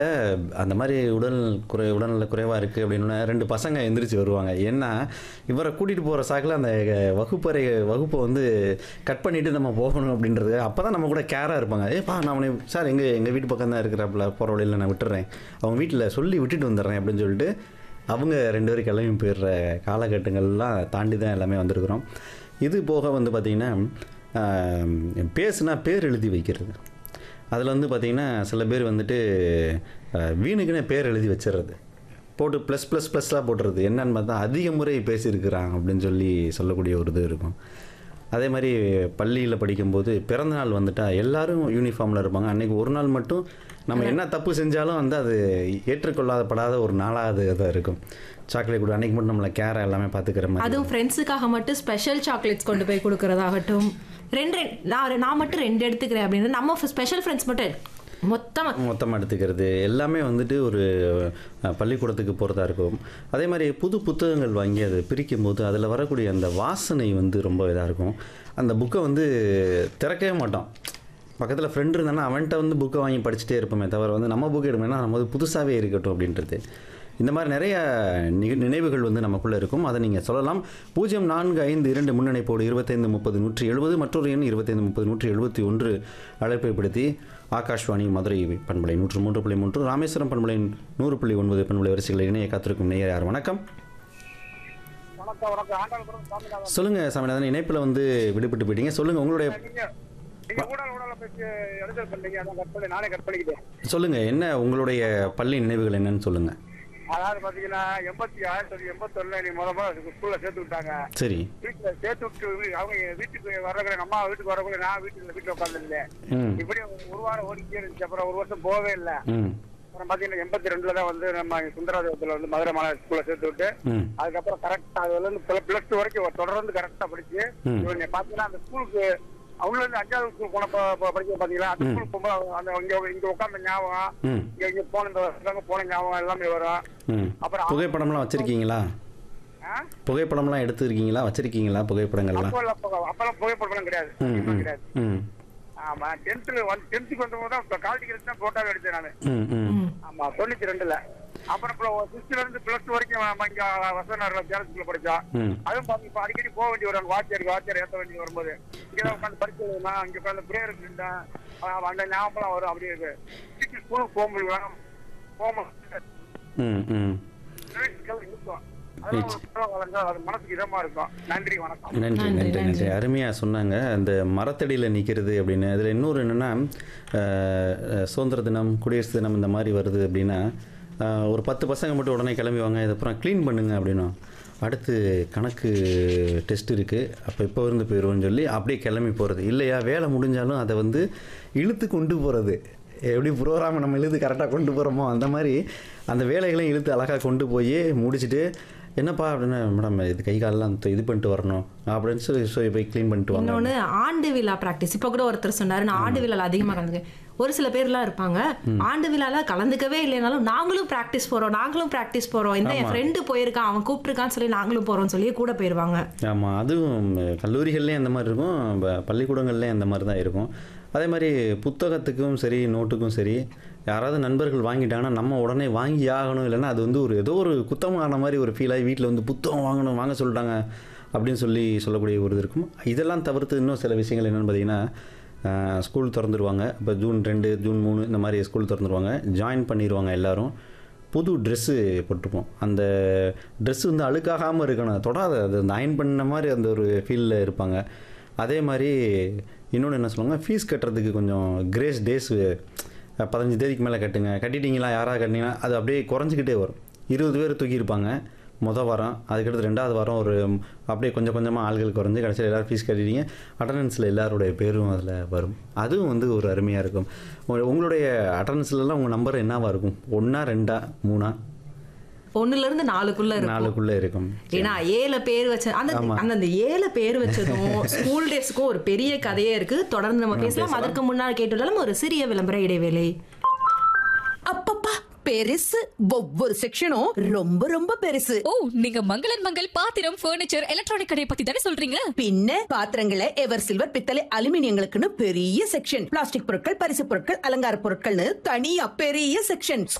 அந்த மாதிரி உடல் குறை உடல்நல குறைவாக இருக்குது அப்படின்னு ரெண்டு பசங்க எந்திரிச்சு வருவாங்க ஏன்னா இவரை கூட்டிகிட்டு போகிற சாக்கில் அந்த வகுப்பறை வகுப்பை வந்து கட் பண்ணிவிட்டு நம்ம போகணும் அப்படின்றது அப்போ தான் நம்ம கூட கேராக இருப்பாங்க ஏப்பா நான் அவனை சார் எங்கள் எங்கள் வீட்டு பக்கம் தான் இருக்கிறாப்புல போகிற வழியில் நான் விட்டுறேன் அவங்க வீட்டில் சொல்லி விட்டுட்டு வந்துடுறேன் அப்படின்னு சொல்லிட்டு அவங்க ரெண்டு பேரும் கிளம்பி போயிடுற காலகட்டங்கள்லாம் தாண்டி தான் எல்லாமே வந்திருக்கிறோம் இது போக வந்து பார்த்திங்கன்னா பேசுனா பேர் எழுதி வைக்கிறது அதில் வந்து பார்த்திங்கன்னா சில பேர் வந்துட்டு அஹ், வீணுக்குன்னே பேர் எழுதி வச்சிடுறது போட்டு ப்ளஸ் ப்ளஸ் ப்ளஸ்லாம் போட்டுறது என்னன்னு பார்த்தா அதிக முறை பேசியிருக்கிறான் அப்படின்னு சொல்லி சொல்லக்கூடிய ஒரு இது இருக்கும் அதே மாதிரி பள்ளியில் படிக்கும்போது பிறந்த நாள் வந்துட்டா எல்லாரும் யூனிஃபார்மில் இருப்பாங்க அன்றைக்கி ஒரு நாள் மட்டும் நம்ம என்ன தப்பு செஞ்சாலும் வந்து அது ஏற்றுக்கொள்ளாதப்படாத ஒரு நாளாக அது இதாக இருக்கும் சாக்லேட் கூட அன்றைக்கி மட்டும் நம்மளை கேரை எல்லாமே பார்த்துக்கிற மாதிரி அதுவும் ஃப்ரெண்ட்ஸுக்காக மட்டும் ஸ்பெஷல் சாக்லேட்ஸ் கொண்டு போய் கொடுக்கறதாகட்டும் ரெண்டு ரெண்டு நான் நான் மட்டும் ரெண்டு எடுத்துக்கிறேன் அப்படின்னு நம்ம ஸ்பெஷல் ஃப்ரெண்ட்ஸ் மட்டும் மொத்தமாக மொத்தமாக எடுத்துக்கிறது எல்லாமே வந்துட்டு ஒரு அஹ், பள்ளிக்கூடத்துக்கு போகிறதா இருக்கும் அதே மாதிரி புது புத்தகங்கள் வாங்கி அதை பிரிக்கும் போது அதில் வரக்கூடிய அந்த வாசனை வந்து ரொம்ப இதாக இருக்கும் அந்த புக்கை வந்து திறக்கவே மாட்டோம் பக்கத்தில் ஃப்ரெண்டு இருந்தானா அவன்கிட்ட வந்து புக்கை வாங்கி படிச்சுட்டே இருப்போமே தவிர வந்து நம்ம புக் எடுப்போம்னா நம்ம வந்து புதுசாகவே இருக்கட்டும் அப்படின்றது இந்த மாதிரி நிறைய நிக நினைவுகள் வந்து நமக்குள்ளே இருக்கும் அதை நீங்கள் சொல்லலாம் பூஜ்ஜியம் நான்கு ஐந்து இரண்டு முன்னணிப்போடு இருபத்தைந்து முப்பது நூற்றி எழுபது மற்றொரு எண் இருபத்தைந்து முப்பது நூற்றி எழுபத்தி ஒன்று அழைப்பை படுத்தி ஆகாஷ்வாணி மதுரை பண்பலை நூற்று மூன்று புள்ளி மூன்று ராமேஸ்வரம் பண்பலை நூறு புள்ளி ஒன்பது பண்பலை வரிசைகளை இணைய காத்திருக்கும் நேயர் யார் வணக்கம் வணக்கம் வணக்கம் ஆண்டாள்புரம் சாமிநாதன் சொல்லுங்கள் சாமிநாதன் இணைப்பில் வந்து விடுபட்டு போயிட்டீங்க சொல்லுங்கள் உங்களுடைய நீங்க நீங்க ஊடல் ஊடல பேசி எடுத்து பண்ணீங்க அதான் கட் பண்ணி நானே கட் பண்ணிக்கிட்டேன் சொல்லுங்கள் என்ன உங்களுடைய பள்ளி நினைவுகள் என்னன்னு சொல்லுங்கள் அதாவது பாத்தீங்கன்னா எண்பத்தி ஆயிரத்தி தொள்ளாயிரத்தி எண்பத்தொன்னுல நீ முத முத ஸ்கூல்ல சேர்த்து விட்டாங்க சரி வீட்டுல சேர்த்து விட்டு வீ- அவங்க வீட்டுக்கு வர்றவங்க எங்க அம்மா வீட்டுக்கு வரவங்க நான் வீட்டுல வீட்டுல உட்காந்துருந்தேன் ம் இப்படி ஒரு வாரம் ஓடிக்கிட்டே இருந்துச்சு அப்புறம் ஒரு வருஷம் போகவே இல்லை ம் அப்புறம் பாத்தீங்கன்னா எண்பத்தி ரெண்டுல தான் வந்து நம்ம சுந்தராஜபுரத்துல வந்து மதுரை மாநகர ஸ்கூல்ல சேர்த்து விட்டு ம் அதுக்கப்புறம் கரெக்டா அதுல இருந்து பிளஸ் டூ வரைக்கும் தொடர்ந்து கரெக்டா படிச்சு ம். இவங்க பாத்தீங்கன்னா அந்த ஸ்கூலுக்கு அவங்கள இருந்து அஞ்சாவது ஸ்கூல் போன ப- ப- படிக்க பாத்தீங்களா அந்த ஸ்கூலுக்கு போகும்போது அந்த இங்க இங்க உட்கார்ந்த ஞாபகம் ம் இங்க இங்க போன இந்த வருஷங்க போன ஞாபகம் எல்லாமே வரும் ம் அப்புறம் புகைப்படம்லாம் வச்சுருக்கீங்களா ஆ? புகைப்படம்லாம் எடுத்துருக்கீங்களா வச்சிருக்கீங்களா புகைப்படங்கள்லாம் அப்போ எல்லாம் பு- அப்பெல்லாம் புகைப்படம் கிடையாது ம் இப்ப ம் கிடையாது ம் ஆமா டென்த்ல வந்து டென்த்துக்கு வந்தபோது தான் கால் டிக்கெட் தான் போட்டோவே எடுத்தேன் நானு ம் ம் ஆமா தொண்ணூத்தி ரெண்டுல அப்புறம் சிக்ஸ்த்ல இருந்து பிளஸ் டூ வரைக்கும் நம்ம இங்க வசநகர்ல சேலம் ஸ்கூல்ல படிச்சோம் ம் அதுவும் பாருங்க இப்ப அடிக்கடி போக வேண்டி வரும் வாத்தியார் வாத்தியார் ஏத்த வேண்டி வரும்போது இங்கதான் உட்காந்து படிச்சு நான் இங்க உட்காந்து பிரேயர் இருந்தேன் அந்த ஞாபகம் வரும் அப்படியே இருக்கு திருப்பி ஸ்கூலுக்கு போக முடியும் போக முடியாது. ம் ம் நினைவுகள் இருக்கும் அதெல்லாம் ஒரு புத்தகம் வளர்ந்தா அது மனசுக்கு இதமா இருக்கும் நன்றி வணக்கம் நன்றி நன்றி, நன்றி நன்றி நன்றி. அருமையாக சொன்னாங்க அந்த மரத்தடியில் நிற்கிறது அப்படின்னு அதில் இன்னொரு என்னென்னா சுதந்திர தினம் குடியரசு தினம் இந்த மாதிரி வருது அப்படின்னா அஹ், ஒரு பத்து பசங்க மட்டும் உடனே கிளம்பி வாங்க இதுக்கப்புறம் க்ளீன் பண்ணுங்க அப்படின்னா அடுத்து கணக்கு டெஸ்ட் இருக்குது அப்போ இப்போ இருந்து போயிடுவோம்னு சொல்லி அப்படியே கிளம்பி போகிறது இல்லையா வேலை முடிஞ்சாலும் அதை வந்து இழுத்து கொண்டு போகிறது எப்படி ப்ரோக்ராம் நம்ம இழுத்து கரெக்டாக கொண்டு போகிறோமோ அந்த மாதிரி அந்த வேலைகளையும் இழுத்து அழகாக கொண்டு போய் முடிச்சுட்டு என்னப்பா அப்படின்னா மேடம் இது கை காலெல்லாம் த- இது பண்ணிட்டு வரணும் அப்படின்னு சொல்லி சொல்லி போய் க்ளீன் பண்ணிட்டு வாங்க இன்னொன்று ஆண்டு விழா ப்ராக்டிஸ் இப்போ கூட ஒருத்தர் சொன்னாரு நான் ஆண்டு விழால அதிகமாக கலந்துக்க ஒரு சில பேர்லாம் இருப்பாங்க ஆண்டு விழால கலந்துக்கவே இல்லைனாலும் நாங்களும் ப்ராக்டிஸ் போறோம் நாங்களும் ப்ராக்டிஸ் போறோம் இந்த என் ஃப்ரெண்டு போயிருக்கான் அவன் கூப்பிட்டுருக்கான்னு சொல்லி நாங்களும் போறோம்னு சொல்லி கூட போயிருவாங்க ஆமாம் அதுவும் கல்லூரிகள்லேயும் அந்த மாதிரி இருக்கும் ப- பள்ளிக்கூடங்கள்லேயும் அந்த மாதிரி தான் இருக்கும் அதே மாதிரி புத்தகத்துக்கும் சரி நோட்டுக்கும் சரி யாராவது நண்பர்கள் வாங்கிட்டாங்கன்னா நம்ம உடனே வாங்கி ஆகணும் இல்லைன்னா அது வந்து ஒரு ஏதோ ஒரு குத்தமான மாதிரி ஒரு ஃபீல் ஆகி வீட்டில் வந்து புத்தகம் வாங்கணும் வாங்க சொல்லிட்டாங்க அப்படின்னு சொல்லி சொல்லக்கூடிய ஒரு இது இருக்கும் இதெல்லாம் தவிர்த்து இன்னும் சில விஷயங்கள் என்னென்னு பார்த்தீங்கன்னா ஆஹ், ஸ்கூல் திறந்துருவாங்க இப்போ ஜூன் ரெண்டு ஜூன் மூணு இந்த மாதிரி ஸ்கூல் திறந்துருவாங்க ஜாயின் பண்ணிடுவாங்க எல்லாரும் புது ட்ரெஸ்ஸு போட்டிருப்போம் அந்த ட்ரெஸ் வந்து அழுக்காகாமல் இருக்கணும் தொடாத அது அந்த அயன் பண்ண மாதிரி அந்த ஒரு ஃபீலில் இருப்பாங்க அதே மாதிரி இன்னொன்று என்ன சொல்லுவாங்க ஃபீஸ் கட்டுறதுக்கு கொஞ்சம் கிரேஸ் டேஸ் பதினஞ்சு தேதிக்கு மேலே கட்டுங்க கட்டிட்டீங்களா யாராவது கட்டினீங்கன்னா அது அப்படியே குறைஞ்சிக்கிட்டே வரும் இருபது பேர் தூக்கியிருப்பாங்க மொதல் வாரம் அதுக்கடுத்து ரெண்டாவது வாரம் ஒரு அப்படியே கொஞ்சம் கொஞ்சமாக ஆள்கள் குறைஞ்சு கடைசியில் எல்லோரும் ஃபீஸ் கட்டிட்டீங்க அட்டண்டன்ஸில் எல்லாருடைய பேரும் அதில் வரும் அதுவும் வந்து ஒரு அருமையாக இருக்கும் உங்க- உங்களுடைய அட்டண்டன்ஸ்லலாம் உங்கள் நம்பர் என்னவா இருக்கும் ஒன்றா ரெண்டா மூணா ஒண்ணுல இருந்து நாலுக்குள்ள இருக்கும் நாலுக்குள்ளே இருக்கும் ஏன்னா ஏழு பேர் வச்ச அந்த அந்த அந்த ஏழு பேர் வச்சதும் ஸ்கூல் டேஸ்க்கும் ஒரு பெரிய கதையே இருக்கு தொடர்ந்து நம்ம பேசலாம் அதற்கு முன்னால் கேட்டுள்ளாலும் ஒரு சிறிய விளம்பர இடைவேளை அப்பப்பா பெருசு ஒவ்வொரு செக்ஷனும் ரொம்ப ரொம்ப பெருசு ஓ நீங்க மங்களன் மங்கள் பாத்திரம் ஃபர்னிச்சர் எலக்ட்ரானிக் கடையை பத்தி தானே சொல்றீங்க பின்ன பாத்திரங்களை எவர் சில்வர் பித்தளை அலுமினியங்களுக்குன்னு பெரிய செக்ஷன் பிளாஸ்டிக் பொருட்கள் பரிசு பொருட்கள் அலங்கார பொருட்கள்னு தனியா பெரிய செக்ஷன்